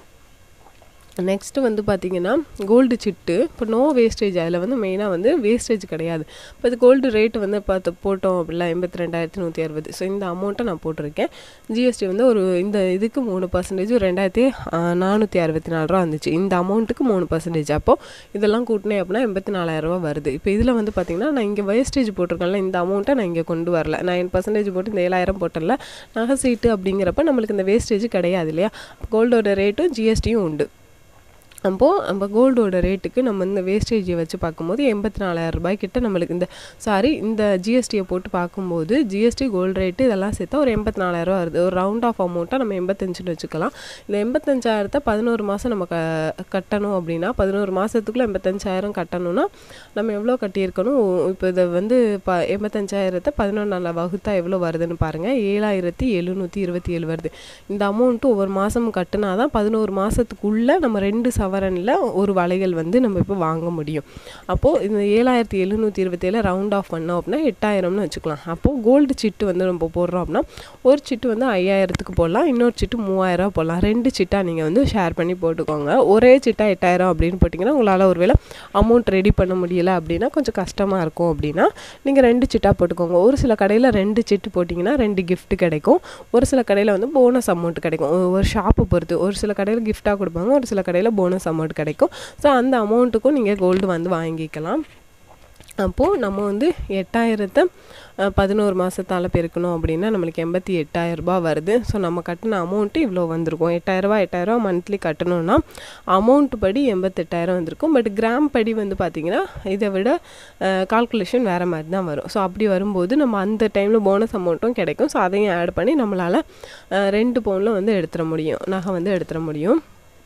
நெக்ஸ்ட்டு வந்து பார்த்திங்கன்னா கோல்டு சிட்டு இப்போ நோ வேஸ்டேஜ் அதில் வந்து மெயினாக வந்து வேஸ்டேஜ் கிடையாது இப்போ இது கோல்டு ரேட் வந்து பார்த்து போட்டோம் அப்படிலாம் எண்பத்தி ரெண்டாயிரத்தி நூற்றி அறுபது ஸோ இந்த அமௌண்ட்டை நான் போட்டிருக்கேன் ஜிஎஸ்டி வந்து ஒரு இந்த இதுக்கு மூணு பர்சன்டேஜ் ரெண்டாயிரத்தி நானூற்றி அறுபத்தி நாலு ரூபா வந்துச்சு இந்த அமௌண்ட்டுக்கு மூணு பர்சன்டேஜ் அப்போது இதெல்லாம் கூட்டினேன் அப்படின்னா எண்பத்தி நாலாயிரரூபா வருது இப்போ இதில் வந்து பார்த்திங்கன்னா நான் இங்கே வேஸ்டேஜ் போட்டிருக்கேன்ல இந்த அமௌண்ட்டை நான் இங்கே கொண்டு வரல நைன் பர்சன்டேஜ் போட்டு இந்த ஏழாயிரம் போட்டல நகை சீட்டு அப்படிங்கிறப்ப நம்மளுக்கு இந்த வேஸ்டேஜ் கிடையாது இல்லையா கோல்டோட ரேட்டும் ஜிஎஸ்டியும் உண்டு அப்போது நம்ம கோல்டோட ரேட்டுக்கு நம்ம இந்த வேஸ்டேஜை வச்சு பார்க்கும்போது எண்பத்தி நாலாயிரம் ரூபாய் கிட்ட நம்மளுக்கு இந்த சாரி இந்த ஜிஎஸ்டியை போட்டு பார்க்கும்போது ஜிஎஸ்டி கோல்டு ரேட்டு இதெல்லாம் சேர்த்தா ஒரு எண்பத்தி நாலாயிரரூவா வருது ஒரு ரவுண்ட் ஆஃப் அமௌண்ட்டாக நம்ம எண்பத்தஞ்சுன்னு வச்சுக்கலாம் இந்த எண்பத்தஞ்சாயிரத்தை பதினோரு மாதம் நம்ம க கட்டணும் அப்படின்னா பதினோரு மாதத்துக்குள்ளே எண்பத்தஞ்சாயிரம் கட்டணும்னா நம்ம எவ்வளோ கட்டியிருக்கணும் இப்போ இதை வந்து ப எண்பத்தஞ்சாயிரத்தை பதினொன்று நாளில் வகுத்தா எவ்வளோ வருதுன்னு பாருங்கள் ஏழாயிரத்தி எழுநூற்றி இருபத்தி ஏழு வருது இந்த அமௌண்ட்டு ஒவ்வொரு மாதமும் கட்டினா தான் பதினோரு மாதத்துக்குள்ளே நம்ம ரெண்டு சவரனில் ஒரு வளையல் வந்து நம்ம இப்போ வாங்க முடியும் அப்போது இந்த ஏழாயிரத்தி எழுநூற்றி இருபத்தேழு ரவுண்ட் ஆஃப் பண்ணோம் அப்படின்னா எட்டாயிரம்னு வச்சுக்கலாம் அப்போது கோல்டு சிட்டு வந்து நம்ம போடுறோம் அப்படின்னா ஒரு சிட்டு வந்து ஐயாயிரத்துக்கு போடலாம் இன்னொரு சிட்டு மூவாயிரம் போடலாம் ரெண்டு சிட்டாக நீங்கள் வந்து ஷேர் பண்ணி போட்டுக்கோங்க ஒரே சிட்டா எட்டாயிரம் அப்படின்னு போட்டிங்கன்னா உங்களால் ஒருவேளை அமௌண்ட் ரெடி பண்ண முடியல அப்படின்னா கொஞ்சம் கஷ்டமாக இருக்கும் அப்படின்னா நீங்கள் ரெண்டு சிட்டாக போட்டுக்கோங்க ஒரு சில கடையில் ரெண்டு சிட்டு போட்டிங்கன்னா ரெண்டு gift கிடைக்கும் ஒரு சில கடையில் வந்து போனஸ் அமௌண்ட் கிடைக்கும் ஒரு- ஒரு ஷாப்பை பொறுத்து ஒரு சில கடையில் கிஃப்டாக கொடுப்பாங்க ஒரு சில கடையில் போனஸ் அமௌண்ட் கிடைக்கும் ஸோ அந்த அமௌண்ட்டுக்கும் நீங்கள் கோல்டு வந்து வாங்கிக்கலாம் அப்போது நம்ம வந்து எட்டாயிரத்தை அஹ், பதினோரு மாதத்தால் பெருக்கணும் அப்படின்னா நம்மளுக்கு எண்பத்தி எட்டாயிரரூபா வருது ஸோ நம்ம கட்டின அமௌண்ட்டு இவ்வளோ வந்திருக்கும் எட்டாயிரரூபா எட்டாயிரரூபா மந்த்லி கட்டணும்னா அமௌண்ட் படி எண்பத்தெட்டாயிரம் வந்திருக்கும் பட் கிராம் படி வந்து பார்த்திங்கன்னா இதை விட கால்குலேஷன் வேறு மாதிரி தான் வரும் ஸோ அப்படி வரும்போது நம்ம அந்த டைமில் போனஸ் அமௌண்ட்டும் கிடைக்கும் ஸோ அதையும் ஆட் பண்ணி நம்மளால் ரெண்டு பவுனில் வந்து எடுத்துட முடியும் நகை வந்து எடுத்துட முடியும்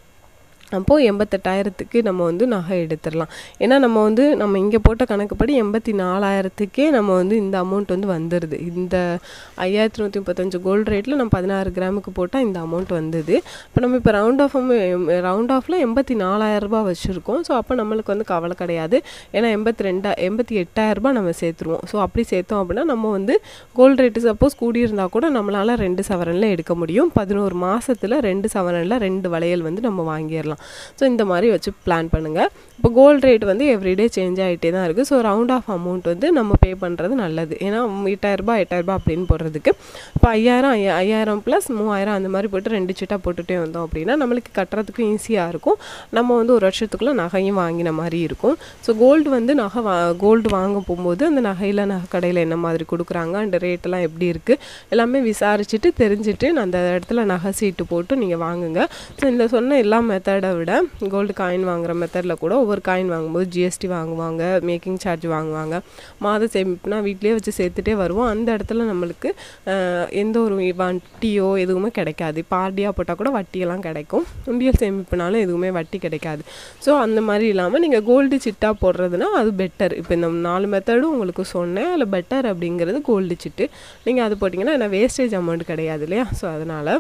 அப்போது எண்பத்தெட்டாயிரத்துக்கு நம்ம வந்து நகை எடுத்துடலாம் ஏன்னா நம்ம வந்து நம்ம இங்கே போட்ட கணக்குப்படி எண்பத்தி நாலாயிரத்துக்கே நம்ம வந்து இந்த அமௌண்ட் வந்து வந்துடுது இந்த ஐயாயிரத்தி நூற்றி முப்பத்தஞ்சு கோல்டு ரேட்டில் நம்ம பதினாறு கிராமுக்கு போட்டால் இந்த அமௌண்ட் வந்தது இப்போ நம்ம இப்போ ரவுண்ட் ஆஃப் ரவுண்ட் ஆஃபில் எண்பத்தி நாலாயிரரூபா வச்சுருக்கோம் ஸோ அப்போ நம்மளுக்கு வந்து கவலை கிடையாது ஏன்னா எண்பத்தி ரெண்டா எண்பத்தி எட்டாயிரரூபா நம்ம சேர்த்துருவோம் ஸோ அப்படி சேர்த்தோம் அப்படின்னா நம்ம வந்து கோல்டு ரேட்டு சப்போஸ் கூடியிருந்தால் கூட நம்மளால் ரெண்டு சவரனில் எடுக்க முடியும் பதினோரு மாதத்தில் ரெண்டு சவரனில் ரெண்டு வளையல் வந்து நம்ம வாங்கிடலாம் ஸோ இந்த மாதிரி வச்சு பிளான் பண்ணுங்கள் இப்போ கோல்டு ரேட் வந்து எவ்ரிடே சேஞ்ச் ஆகிட்டே தான் இருக்குது ஸோ ரவுண்ட் ஆஃப் அமௌண்ட் வந்து நம்ம பே பண்ணுறது நல்லது ஏன்னா எட்டாயிரரூபா எட்டாயிரரூபா அப்படின்னு போடுறதுக்கு இப்போ ஐயாயிரம் ஐயா ஐயாயிரம் ப்ளஸ் மூவாயிரம் அந்த மாதிரி போட்டு ரெண்டு சிட்டாக போட்டுகிட்டே வந்தோம் அப்படின்னா நம்மளுக்கு கட்டுறதுக்கும் ஈஸியாக இருக்கும் நம்ம வந்து ஒரு வருஷத்துக்குள்ளே நகையும் வாங்கின மாதிரி இருக்கும் ஸோ கோல்டு வந்து நகை வா கோல்டு வாங்க போகும்போது அந்த நகையில் நகை கடையில் என்ன மாதிரி கொடுக்குறாங்க அந்த ரேட்டெல்லாம் எப்படி இருக்குது எல்லாமே விசாரிச்சுட்டு தெரிஞ்சுட்டு அந்த இடத்துல நகை சீட்டு போட்டு நீங்கள் வாங்குங்க ஸோ இந்த சொன்ன எல்லா மெத்தடை விட கோல்டு காயின் வாங்குற மெத்தடில் கூட ஒவ்வொரு காயின் வாங்கும்போது ஜிஎஸ்டி வாங்குவாங்க மேக்கிங் சார்ஜ் வாங்குவாங்க மாத சேமிப்புனா வீட்டிலேயே வச்சு சேர்த்துட்டே வருவோம் அந்த இடத்துல நம்மளுக்கு அஹ், எந்த ஒரு வட்டியோ எதுவுமே கிடைக்காது இப்போ ஆர்டியாக போட்டால் கூட வட்டியெல்லாம் கிடைக்கும் உண்டியல் சேமிப்புனாலும் எதுவுமே வட்டி கிடைக்காது ஸோ அந்த மாதிரி இல்லாமல் நீங்கள் கோல்டு சிட்டா போடுறதுனா அது பெட்டர் இப்போ இந்த நாலு மெத்தடும் உங்களுக்கு சொன்னேன் அதில் பெட்டர் அப்படிங்கிறது கோல்டு சிட்டு நீங்கள் அது போட்டிங்கன்னா என்ன வேஸ்டேஜ் அமௌண்ட் கிடையாது இல்லையா ஸோ அதனால்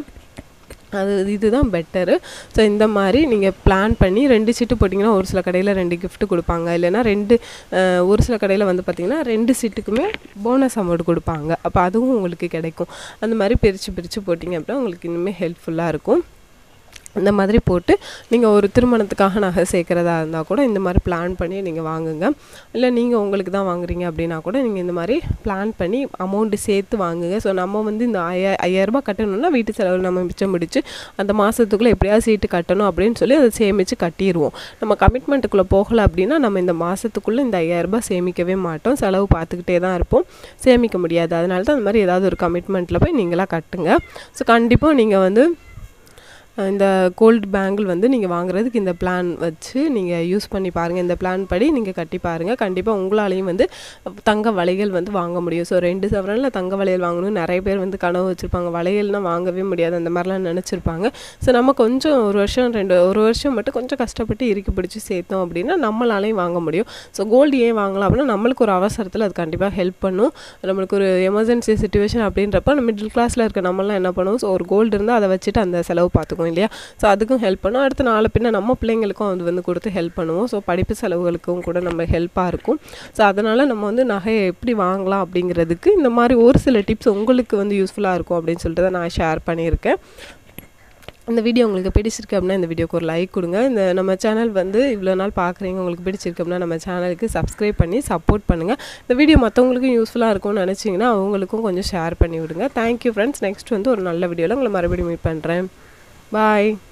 அது இதுதான் பெட்டரு ஸோ இந்த மாதிரி நீங்கள் பிளான் பண்ணி ரெண்டு சீட்டு போட்டிங்கன்னா ஒரு சில கடையில் ரெண்டு gift கொடுப்பாங்க இல்லைன்னா ரெண்டு அஹ், ஒரு சில கடையில் வந்து பார்த்திங்கன்னா ரெண்டு சீட்டுக்குமே போனஸ் அமௌண்ட் கொடுப்பாங்க அப்போ அதுவும் உங்களுக்கு கிடைக்கும் அந்த மாதிரி பிரித்து பிரித்து போட்டிங்க அப்படின்னா உங்களுக்கு இன்னுமே ஹெல்ப்ஃபுல்லாக இருக்கும் இந்த மாதிரி போட்டு நீங்கள் ஒரு திருமணத்துக்காக நகை சேர்க்குறதா இருந்தால் கூட இந்த மாதிரி பிளான் பண்ணி நீங்கள் வாங்குங்க இல்லை நீங்கள் உங்களுக்கு தான் வாங்குறீங்க அப்படின்னா கூட நீங்கள் இந்த மாதிரி பிளான் பண்ணி அமௌண்ட்டு சேர்த்து வாங்குங்க ஸோ நம்ம வந்து இந்த ஐயா ஐயாயிரரூபா கட்டணும்னா வீட்டு செலவு நம்ம மிச்சம் முடிச்சு அந்த மாதத்துக்குள்ளே எப்படியாவது சீட்டு கட்டணும் அப்படின்னு சொல்லி அதை சேமித்து கட்டிடுவோம் நம்ம கமிட்மெண்ட்டுக்குள்ளே போகலை அப்படின்னா நம்ம இந்த மாதத்துக்குள்ளே இந்த ஐயாயிரரூபா சேமிக்கவே மாட்டோம் செலவு பார்த்துக்கிட்டே தான் இருப்போம் சேமிக்க முடியாது அதனால தான் அந்த மாதிரி ஏதாவது ஒரு கமிட்மெண்ட்டில் போய் நீங்களாக கட்டுங்க ஸோ கண்டிப்பாக நீங்கள் வந்து அஹ் இந்த கோல்டு பேங்கிள் வந்து நீங்கள் வாங்குறதுக்கு இந்த பிளான் வச்சு நீங்கள் யூஸ் பண்ணி பாருங்கள் இந்த பிளான் படி நீங்கள் கட்டி பாருங்கள் கண்டிப்பாக உங்களாலையும் வந்து தங்க வளையல் வந்து வாங்க முடியும் ஸோ ரெண்டு சவரனில் தங்க வளையல் வாங்கணும் நிறைய பேர் வந்து கனவு வச்சுருப்பாங்க வளையல்னால் வாங்கவே முடியாது அந்த மாதிரிலாம் நினச்சிருப்பாங்க ஸோ நம்ம கொஞ்சம் ஒரு வருஷம் ரெண்டு ஒரு வருஷம் மட்டும் கொஞ்சம் கஷ்டப்பட்டு இறுக்கி பிடிச்சி சேர்த்தோம் அப்படின்னா நம்மளாலையும் வாங்க முடியும் ஸோ கோல்டு ஏன் வாங்கலாம் அப்படின்னா நம்மளுக்கு ஒரு அவசரத்தில் அது கண்டிப்பாக ஹெல்ப் பண்ணும் நம்மளுக்கு ஒரு எமர்ஜென்சி சுச்சுவேஷன் அப்படின்றப்ப நம்ம மிடில் கிளாஸில் இருக்க நம்மலாம் என்ன பண்ணுவோம் ஸோ ஒரு கோல்டு இருந்தால் அதை வச்சுட்டு அந்த செலவு பார்த்துக்குவோம் இல்லையா ஸோ அதுக்கும் ஹெல்ப் பண்ணும் அடுத்து நாளை பின்ன நம்ம பிள்ளைங்களுக்கும் அது வந்து கொடுத்து ஹெல்ப் பண்ணுவோம் ஸோ படிப்பு செலவுகளுக்கும் கூட நம்ம ஹெல்ப்பாக இருக்கும் ஸோ அதனால் நம்ம வந்து நகையை எப்படி வாங்கலாம் அப்படிங்கிறதுக்கு இந்த மாதிரி ஒரு சில டிப்ஸ் உங்களுக்கு வந்து யூஸ்ஃபுல்லாக இருக்கும் அப்படின்னு சொல்லிட்டு தான் நான் ஷேர் பண்ணியிருக்கேன் இந்த வீடியோ உங்களுக்கு பிடிச்சிருக்கு அப்படின்னா இந்த வீடியோக்கு ஒரு லைக் கொடுங்க இந்த நம்ம சேனல் வந்து இவ்வளோ நாள் பார்க்குறீங்க உங்களுக்கு பிடிச்சிருக்கு அப்படின்னா நம்ம சேனலுக்கு சப்ஸ்கிரைப் பண்ணி சப்போர்ட் பண்ணுங்கள் இந்த வீடியோ மற்றவங்களுக்கும் யூஸ்ஃபுல்லாக இருக்கும்னு நினச்சிங்கன்னா அவங்களுக்கும் கொஞ்சம் ஷேர் பண்ணி விடுங்க தேங்க்யூ ஃப்ரெண்ட்ஸ் நெக்ஸ்ட் வந்து ஒரு நல்ல வீடியோவில் உங்களை மறுபடியும் மீட் பண்ணுறேன் பாய்